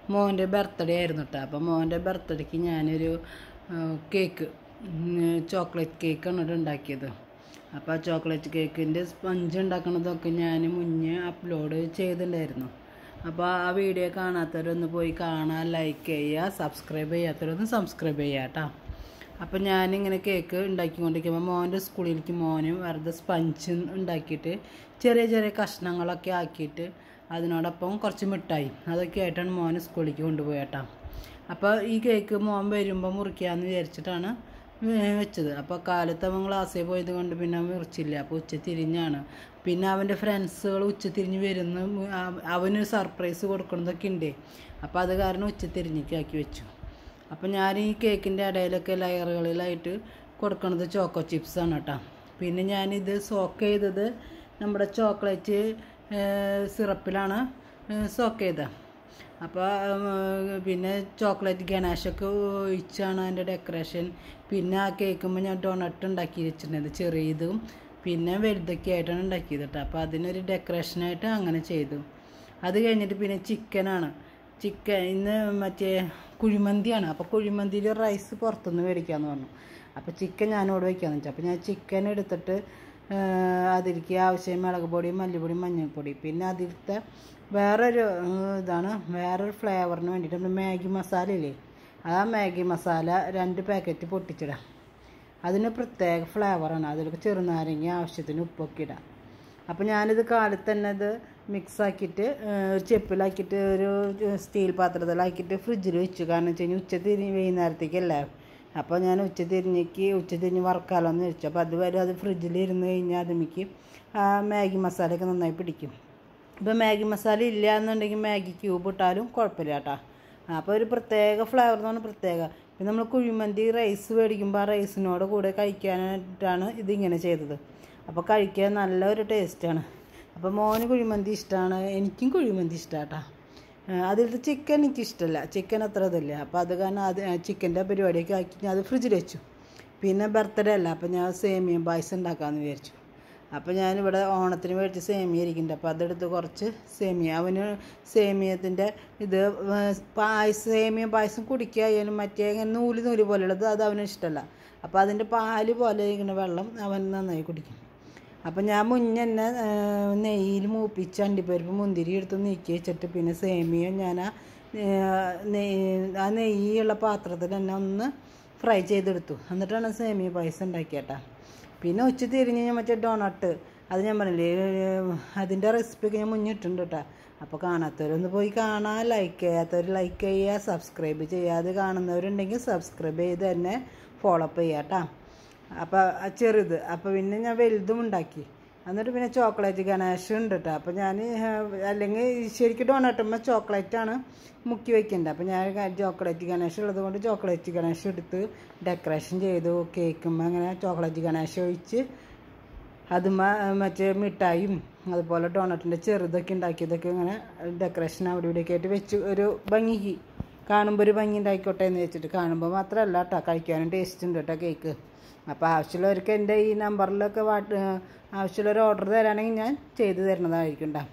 മോൻ്റെ ബർത്ത്ഡേ ആയിരുന്നു കേട്ടോ അപ്പോൾ മോൻ്റെ ബർത്ത്ഡേക്ക് ഞാനൊരു ആ, കേക്ക് ഉം, ചോക്ലേറ്റ് കേക്കാണ് ഇവിടെ ഉണ്ടാക്കിയത് അപ്പോൾ ആ ചോക്ലേറ്റ് കേക്കിൻ്റെ സ്പഞ്ച് ഉണ്ടാക്കണതൊക്കെ ഞാൻ മുന്നേ അപ്ലോഡ് ചെയ്തിട്ടുണ്ടായിരുന്നു അപ്പോൾ ആ വീഡിയോ കാണാത്തവരൊന്ന് പോയി കാണാൻ ലൈക്ക് ചെയ്യുക സബ്സ്ക്രൈബ് ചെയ്യാത്തവരൊന്ന് സബ്സ്ക്രൈബ് ചെയ്യുക കേട്ടോ അപ്പോൾ ഞാനിങ്ങനെ കേക്ക് ഉണ്ടാക്കിക്കൊണ്ടിരിക്കുമ്പോൾ മോൻ്റെ സ്കൂളിലേക്ക് മോനും വെറുതെ സ്പഞ്ച് ഉണ്ടാക്കിയിട്ട് ചെറിയ ചെറിയ കഷ്ണങ്ങളൊക്കെ ആക്കിയിട്ട് അതിനോടൊപ്പം കുറച്ച് മിഠായി അതൊക്കെ ആയിട്ടാണ് മോന് സ്കൂളിലേക്ക് കൊണ്ടുപോയി കേട്ടോ അപ്പോൾ ഈ കേക്ക് മോൻ വരുമ്പോൾ മുറിക്കാമെന്ന് വിചാരിച്ചിട്ടാണ് വേ- വെച്ചത് അപ്പോൾ കാലത്ത് അവൻ ക്ലാസ്സിൽ പോയത് കൊണ്ട് പിന്നെ അവൻ മുറിച്ചില്ല അപ്പോൾ ഉച്ച തിരിഞ്ഞാണ് പിന്നെ അവൻ്റെ ഫ്രണ്ട്സുകൾ ഉച്ച തിരിഞ്ഞ് വരുന്ന അവ- അവന് സർപ്രൈസ് കൊടുക്കുന്നതൊക്കെ ഉണ്ട് അപ്പോൾ അത് കാരണം ഉച്ച തിരിഞ്ഞേക്ക് ആക്കി വെച്ചു അപ്പോൾ ഞാൻ ഈ കേക്കിൻ്റെ ഇടയിലൊക്കെ ലെയറുകളിലായിട്ട് കൊടുക്കുന്നത് ചോക്കോ ചിപ്സാണ് കേട്ടോ പിന്നെ ഞാനിത് സോക്ക് ചെയ്തത് നമ്മുടെ ചോക്ലേറ്റ് സിറപ്പിലാണ് സോക്ക് ചെയ്തത് അപ്പോൾ പിന്നെ ചോക്ലേറ്റ് ഗണേശൊക്കെ ഒഴിച്ചാണ് അതിൻ്റെ ഡെക്കറേഷൻ പിന്നെ ആ കേൾക്കുമ്പോൾ ഞാൻ ഡൊണട്ട് ഉണ്ടാക്കി വെച്ചിട്ടുണ്ട് ചെറിയതും പിന്നെ വലുതൊക്കെ ആയിട്ടാണ് ഉണ്ടാക്കിയത് കേട്ടോ അപ്പോൾ അതിനൊരു ഡെക്കറേഷനായിട്ട് അങ്ങനെ ചെയ്തു അത് കഴിഞ്ഞിട്ട് പിന്നെ ചിക്കനാണ് ചിക്കൻ ഇന്ന് മറ്റേ കുഴിമന്തിയാണ് അപ്പോൾ കുഴിമന്തിയിൽ റൈസ് പുറത്തുനിന്ന് മേടിക്കാമെന്ന് പറഞ്ഞു അപ്പോൾ ചിക്കൻ ഞാനിവിടെ വയ്ക്കാമെന്ന് വെച്ചാൽ അപ്പോൾ ഞാൻ ചിക്കൻ എടുത്തിട്ട് അതിലേക്ക് ആവശ്യം മുളക് പൊടി മല്ലിപ്പൊടി മഞ്ഞൾപ്പൊടി പിന്നെ അതിലത്തെ വേറൊരു ഏഹ്, ഇതാണ് വേറൊരു ഫ്ലേവറിന് വേണ്ടിയിട്ട് നമ്മൾ മാഗി മസാല ഇല്ലേ ആ മാഗി മസാല രണ്ട് പാക്കറ്റ് പൊട്ടിച്ചിടാം അതിന് പ്രത്യേക ഫ്ലേവറാണ് അതിലേക്ക് ചെറുനാരങ്ങ ആവശ്യത്തിന് ഉപ്പൊക്കെ ഇടാം അപ്പോൾ ഞാനിത് കാലത്ത് തന്നെ ഇത് മിക്സ് ആക്കിയിട്ട് ഏഹ്, ഒരു ചെപ്പിലാക്കിയിട്ട് ഒരു സ്റ്റീൽ പാത്രത്തിലാക്കിയിട്ട് ഫ്രിഡ്ജിൽ വെച്ചു കാരണം വെച്ച് കഴിഞ്ഞാൽ ഉച്ച തിരിഞ്ഞ് വൈകുന്നേരത്തേക്കല്ലേ അപ്പോൾ ഞാൻ ഉച്ച തിരിഞ്ഞേക്ക് ഉച്ച തിരിഞ്ഞ് വറക്കാലോ എന്ന് വെച്ചു അപ്പോൾ അതുവരെ അത് ഫ്രിഡ്ജിൽ ഇരുന്ന് കഴിഞ്ഞാൽ അതിലേക്ക് ആ മാഗി മസാലയൊക്കെ നന്നായി പിടിക്കും ഇപ്പോൾ മാഗി മസാല ഇല്ല എന്നുണ്ടെങ്കിൽ മാഗി ക്യൂബ് ഇട്ടാലും കുഴപ്പമില്ല കേട്ടോ അപ്പോൾ ഒരു പ്രത്യേക ഫ്ലേവർ എന്ന് പറഞ്ഞാൽ പ്രത്യേക പിന്നെ നമ്മൾ കുഴിമന്തി റൈസ് മേടിക്കുമ്പോൾ ആ റൈസിനോട് കൂടെ കഴിക്കാനായിട്ടാണ് ഇതിങ്ങനെ ചെയ്തത് അപ്പോൾ കഴിക്കാൻ നല്ല ഒരു ടേസ്റ്റാണ് അപ്പോൾ മോന് കുഴിമന്തി ഇഷ്ടമാണ് എനിക്കും കുഴിമന്തി ഇഷ്ടമാണ് കേട്ടോ അതിലത്തെ ചിക്കൻ എനിക്ക് ഇഷ്ടമല്ല ചിക്കൻ അത്ര ഇതില്ല അപ്പോൾ അത് കാരണം അത് ചിക്കൻ്റെ പരിപാടിയൊക്കെ ആക്കി ഞാൻ അത് ഫ്രിഡ്ജിൽ വെച്ചു പിന്നെ ബർത്ത്ഡേ അല്ല അപ്പോൾ ഞാൻ സേമിയ പായസം ഉണ്ടാക്കാമെന്ന് വിചാരിച്ചു അപ്പോൾ ഞാനിവിടെ ഓണത്തിന് മേടിച്ച് സേമിയ ഇരിക്കുന്നുണ്ട് അപ്പോൾ അതെടുത്ത് കുറച്ച് സേമിയ അവന് സേമിയത്തിൻ്റെ ഇത് പായസം സേമിയ പായസം കുടിക്കായാലും മറ്റേ ഇങ്ങനെ നൂല് നൂല് പോലെയുള്ളത് അത് അവന് ഇഷ്ടമല്ല അപ്പോൾ അതിൻ്റെ പാല് പോലെ ഇരിക്കുന്ന വെള്ളം അവൻ നന്നായി കുടിക്കും അപ്പം ഞാൻ മുന്നേ തന്നെ നെയ്യിൽ മൂപ്പിച്ച് അണ്ടിപ്പരിപ്പ് മുന്തിരി എടുത്ത് നീക്കി വെച്ചിട്ട് പിന്നെ സേമിയ ഞാൻ ആ ഏഹ്, നെയ്യ് ആ നെയ്യുള്ള പാത്രത്തിൽ തന്നെ ഒന്ന് ഫ്രൈ ചെയ്തെടുത്തു എന്നിട്ടാണ് സേമിയ പായസം ഉണ്ടാക്കിയേട്ടാ പിന്നെ ഉച്ച തിരിഞ്ഞ് ഞാൻ മറ്റേ ഡോണട്ട് അത് ഞാൻ പറഞ്ഞില്ലേ ഏഹ്, അതിൻ്റെ റെസിപ്പിയൊക്കെ ഞാൻ മുന്നിട്ടുണ്ട് കേട്ടോ അപ്പോൾ കാണാത്തവരൊന്ന് പോയി കാണാൻ ലൈക്ക് ചെയ്യാത്തവർ ലൈക്ക് ചെയ്യുക സബ്സ്ക്രൈബ് ചെയ്യാതെ കാണുന്നവരുണ്ടെങ്കിൽ സബ്സ്ക്രൈബ് ചെയ്ത് തന്നെ ഫോളോ അപ്പ് ചെയ്യുക കേട്ടോ അപ്പോൾ ചെറുത് അപ്പോൾ പിന്നെ ഞാൻ വലുതും ഉണ്ടാക്കി എന്നിട്ട് പിന്നെ ചോക്ലേറ്റ് ഗണേഷ് ഉണ്ട് കേട്ടോ അപ്പോൾ ഞാൻ അല്ലെങ്കിൽ ശരിക്കും ഡോണട്ടുമ്പോൾ ചോക്ലേറ്റാണ് മുക്കി വയ്ക്കേണ്ടത് അപ്പോൾ ഞാൻ ചോക്ലേറ്റ് ഗണേഷ് ഉള്ളത് കൊണ്ട് ചോക്ലേറ്റ് ഗണേഷ് എടുത്ത് ഡെക്കറേഷൻ ചെയ്തു കേക്കുമ്പോൾ അങ്ങനെ ചോക്ലേറ്റ് ഗണേഷ് ഒഴിച്ച് അത് മറ്റേ മിഠായും അതുപോലെ ഡോണറ്റിൻ്റെ ചെറുതൊക്കെ ഉണ്ടാക്കിയതൊക്കെ ഇങ്ങനെ ഡെക്കറേഷൻ അവിടെ ഇവിടെയൊക്കെ ആയിട്ട് വെച്ച് ഒരു ഭംഗിക്ക് കാണുമ്പോൾ ഒരു ഭംഗി ഉണ്ടായിക്കോട്ടെ എന്ന് വെച്ചിട്ട് കാണുമ്പോൾ മാത്രമല്ല കേട്ടോ കഴിക്കാനും ടേസ്റ്റ് ഉണ്ട് കേട്ടോ കേക്ക് അപ്പോൾ ആവശ്യമുള്ളവർക്ക് എൻ്റെ ഈ നമ്പറിലൊക്കെ വാട്ട് ആവശ്യമുള്ളൊരു ഓർഡർ തരാണെങ്കിൽ ഞാൻ ചെയ്തു തരുന്നതായിരിക്കും കേട്ടോ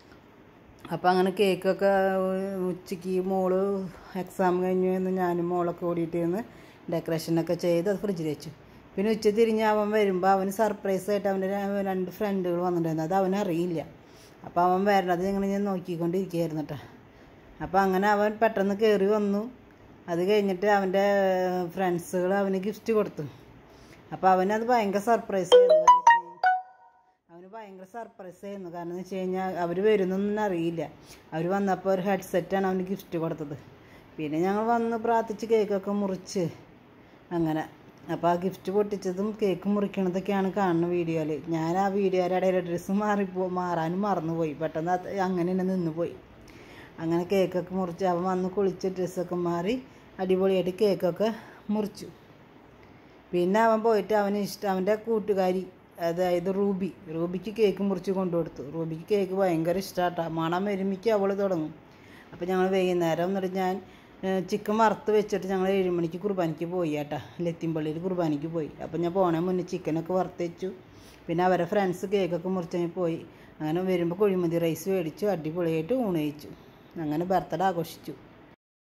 അപ്പോൾ അങ്ങനെ കേക്കൊക്കെ ഉച്ചയ്ക്ക് മോള് എക്സാം കഴിഞ്ഞു എന്ന് ഞാനും മോളൊക്കെ കൂടിയിട്ട് ഇരുന്ന് ഡെക്കറേഷനൊക്കെ ചെയ്ത് അത് ഫ്രിഡ്ജിൽ വെച്ചു പിന്നെ ഉച്ച തിരിഞ്ഞ് അവൻ വരുമ്പോൾ അവന് സർപ്രൈസ് ആയിട്ട് അവൻ്റെ ര- രണ്ട് ഫ്രണ്ടുകൾ വന്നിട്ടുണ്ടായിരുന്നു അത് അവൻ അറിയില്ല അപ്പോൾ അവൻ വരണത് ഇങ്ങനെ ഞാൻ നോക്കിക്കൊണ്ടിരിക്കുകയായിരുന്നു കേട്ടോ അപ്പോൾ അങ്ങനെ അവൻ പെട്ടെന്ന് കയറി വന്നു അത് കഴിഞ്ഞിട്ട് അവൻ്റെ ഫ്രണ്ട്സുകൾ അവന് ഗിഫ്റ്റ് കൊടുത്തു അപ്പോൾ അവനത് ഭയങ്കര സർപ്രൈസ് ആയിരുന്നു കാരണം വെച്ച് കഴിഞ്ഞാൽ അവന് ഭയങ്കര സർപ്രൈസ് ആയിരുന്നു കാരണം എന്ന് വെച്ച് കഴിഞ്ഞാൽ അവർ വരുന്നൊന്നും അറിയില്ല അവർ വന്നപ്പോൾ ഒരു ഹെഡ്സെറ്റാണ് അവന് ഗിഫ്റ്റ് കൊടുത്തത് പിന്നെ ഞങ്ങൾ വന്ന് പ്രാർത്ഥിച്ച് കേക്കൊക്കെ മുറിച്ച് അങ്ങനെ അപ്പോൾ ആ ഗിഫ്റ്റ് പൊട്ടിച്ചതും കേക്ക് മുറിക്കണതൊക്കെയാണ് കാണുന്ന വീഡിയോയിൽ ഞാൻ ആ വീഡിയോയുടെ ഇടയിൽ ഡ്രസ്സ് മാറിപ്പോ മാറാനും മറന്നുപോയി പെട്ടെന്ന് അത് അങ്ങനെ തന്നെ നിന്ന് പോയി അങ്ങനെ കേക്കൊക്കെ മുറിച്ച് അവൻ വന്ന് കുളിച്ച് ഡ്രസ്സൊക്കെ മാറി അടിപൊളിയായിട്ട് കേക്കൊക്കെ മുറിച്ചു പിന്നെ അവൻ പോയിട്ട് അവന് ഇഷ്ടം അവൻ്റെ കൂട്ടുകാരി അതായത് റൂബി റൂബിക്ക് കേക്ക് മുറിച്ച് കൊണ്ടുകൊടുത്തു റൂബിക്ക് കേക്ക് ഭയങ്കര ഇഷ്ടമാട്ടാ മണം വരുമ്പിക്ക് അവൾ തുടങ്ങും അപ്പോൾ ഞങ്ങൾ വൈകുന്നേരം എന്നിട്ട് ഞാൻ ചിക്കൻ വറുത്ത് വെച്ചിട്ട് ഞങ്ങൾ ഏഴ് മണിക്ക് കുർബാനയ്ക്ക് പോയി കേട്ടാ ലത്തിമ്പള്ളിയിൽ കുർബാനയ്ക്ക് പോയി അപ്പോൾ ഞാൻ പോണേ മുന്നേ ചിക്കനൊക്കെ വറുത്ത് വെച്ചു പിന്നെ അവരെ ഫ്രണ്ട്സ് കേക്കൊക്കെ മുറിച്ച് പോയി അങ്ങനെ വരുമ്പോൾ കുഴിമന്തി റൈസ് മേടിച്ചു അടിപൊളിയായിട്ട് ഊണ് കഴിച്ചു അങ്ങനെ ബർത്ത്ഡേ ആഘോഷിച്ചു